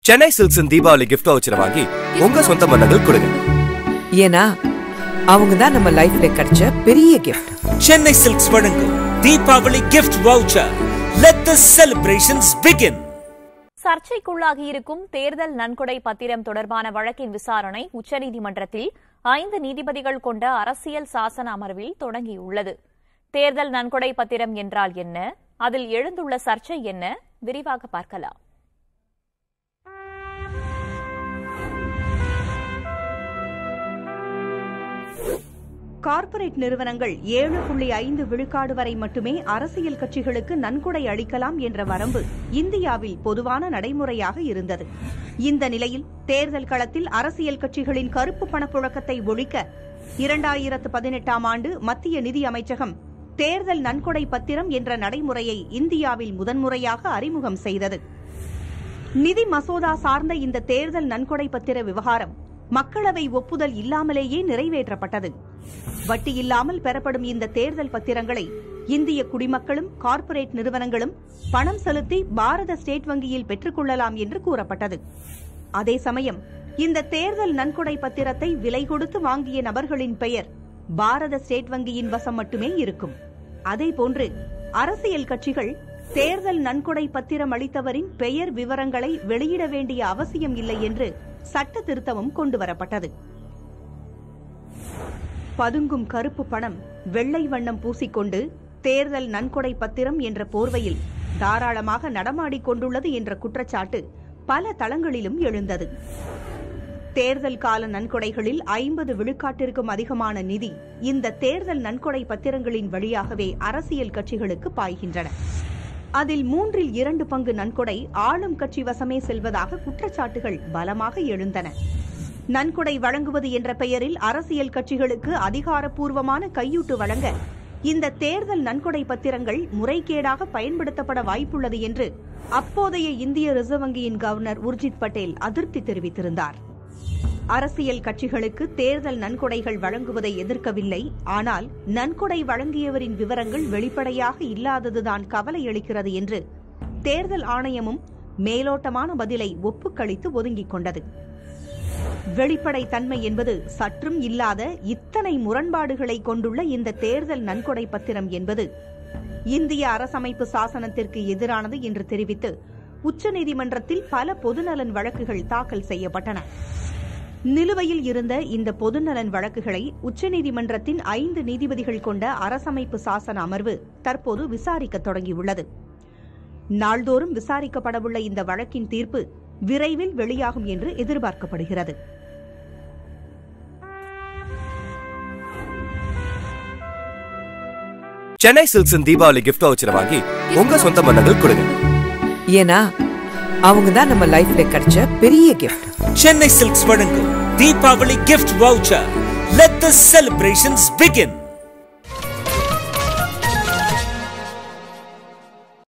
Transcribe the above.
சென்னை சில்க்ஸின் தீபாவளி கிஃப்ட் வவுச்சரை வாங்கி உங்க சொந்த பந்தங்கள் கொடுங்க ஏன்னா அவங்க தான் நம்ம லைஃப்ல கிடைச்ச பெரிய கிஃப்ட் சென்னை சில்க்ஸ் வழங்கும் Deepavali gift voucher let the celebrations begin சர்ச்சைக்குள்ளாகி இருக்கும் தேர்தல் நன்கொடை பத்திரம் தொடர்பான வழக்கின் விசாரணை உச்சநீதிமன்றத்தில் ஐந்து நீதிபதிகள் கொண்ட அரசியல் சாசன அமர்வில் தொடங்கியுள்ளது தேர்தல் நன்கொடை பத்திரம் என்றால் என்ன அதில் எழுந்துள்ள சர்ச்சை என்ன விரிவாக பார்க்கலாம் கார்ப்பரேட் நிறுவனங்கள் ஏழு புள்ளி ஐந்து விழுக்காடு வரை மட்டுமே அரசியல் கட்சிகளுக்கு நன்கொடை அளிக்கலாம் என்ற வரம்பு இந்தியாவில் பொதுவான நடைமுறையாக இருந்தது இந்த நிலையில் தேர்தல் களத்தில் அரசியல் கட்சிகளின் கருப்பு பணப்புழக்கத்தை ஒழிக்க இரண்டாயிரத்து பதினெட்டாம் ஆண்டு மத்திய நிதி அமைச்சகம் தேர்தல் நன்கொடை பத்திரம் என்ற நடைமுறையை இந்தியாவில் முதன்முறையாக அறிமுகம் செய்தது நிதி மசோதா சார்ந்த இந்த தேர்தல் நன்கொடை பத்திர விவகாரம் மக்களவை ஒப்புதல் இல்லாமலேயே நிறைவேற்றப்பட்டது வட்டி இல்லாமல் பெறப்படும் இந்த தேர்தல் பத்திரங்களை இந்திய குடிமக்களும் கார்ப்பரேட் நிறுவனங்களும் பணம் செலுத்தி பாரத ஸ்டேட் வங்கியில் பெற்றுக்கொள்ளலாம் என்று கூறப்பட்டது அதே சமயம் இந்த தேர்தல் நன்கொடை பத்திரத்தை விலை கொடுத்து வாங்கிய நபர்களின் பெயர் பாரத ஸ்டேட் வங்கியின் வசம் மட்டுமே இருக்கும் அதேபோன்று அரசியல் கட்சிகள் தேர்தல் நன்கொடை பத்திரம் அளித்தவரின் பெயர் விவரங்களை வெளியிட வேண்டிய அவசியம் இல்லை என்று சட்ட திருத்தமும் கொண்டுவரப்பட்டது பதுங்கும் கருப்பு பணம் வெள்ளை வண்ணம் பூசிக்கொண்டு தேர்தல் நன்கொடை பத்திரம் என்ற போர்வையில் தாராளமாக நடமாடிக் கொண்டுள்ளது என்ற குற்றச்சாட்டு பல தளங்களிலும் எழுந்தது தேர்தல் கால நன்கொடைகளில் ஐம்பது விழுக்காட்டிற்கும் அதிகமான நிதி இந்த தேர்தல் நன்கொடை பத்திரங்களின் வழியாகவே அரசியல் கட்சிகளுக்கு பாய்கின்றன அதில் மூன்றில் இரண்டு பங்கு நன்கொடை ஆளும் கட்சி வசமே செல்வதாக குற்றச்சாட்டுகள் பலமாக எழுந்தன நன்கொடை வழங்குவது என்ற பெயரில் அரசியல் கட்சிகளுக்கு அதிகாரப்பூர்வமான கையூட்டு வழங்க இந்த தேர்தல் நன்கொடை பத்திரங்கள் முறைகேடாக பயன்படுத்தப்பட வாய்ப்புள்ளது என்று அப்போதைய இந்திய ரிசர்வ் வங்கியின் கவர்னர் உர்ஜித் பட்டேல் அதிருப்தி தெரிவித்திருந்தார் அரசியல் கட்சிகளுக்கு தேர்தல் நன்கொடைகள் வழங்குவதை எதிர்க்கவில்லை ஆனால் நன்கொடை வழங்கியவரின் விவரங்கள் வெளிப்படையாக இல்லாததுதான் கவலையளிக்கிறது என்று தேர்தல் ஆணையமும் மேலோட்டமான பதிலை ஒப்புக்களித்து ஒதுங்கிக் கொண்டது வெளிப்படை தன்மை என்பது சற்றும் இல்லாத இத்தனை முரண்பாடுகளை கொண்டுள்ள இந்த தேர்தல் நன்கொடை பத்திரம் என்பது இந்திய அரசமைப்பு சாசனத்திற்கு எதிரானது என்று தெரிவித்து உச்சநீதிமன்றத்தில் பல பொதுநலன் வழக்குகள் தாக்கல் செய்யப்பட்டன நிலுவையில் இருந்த இந்த பொதுநலன் வழக்குகளை உச்சநீதிமன்றத்தின் ஐந்து நீதிபதிகள் கொண்ட அரசமைப்பு சாசன அமர்வு தற்போது விசாரிக்க தொடங்கியுள்ளது நாள்தோறும் விசாரிக்கப்படவுள்ள இந்த வழக்கின் தீர்ப்பு விரைவில் வெளியாகும் என்று எதிர்பார்க்கப்படுகிறது சென்னை சில்க்ஸின் தீபாவளி கிஃப்ட் வவுச்சரை வாங்கி உங்க சொந்த பந்தங்கள் கொடுங்க ஏன்னா அவங்க தான் நம்ம லைஃப்ல கிடைச்ச பெரிய கிஃப்ட் சென்னை சில்க்ஸ் வழங்கும் Deepavali gift voucher let the celebrations begin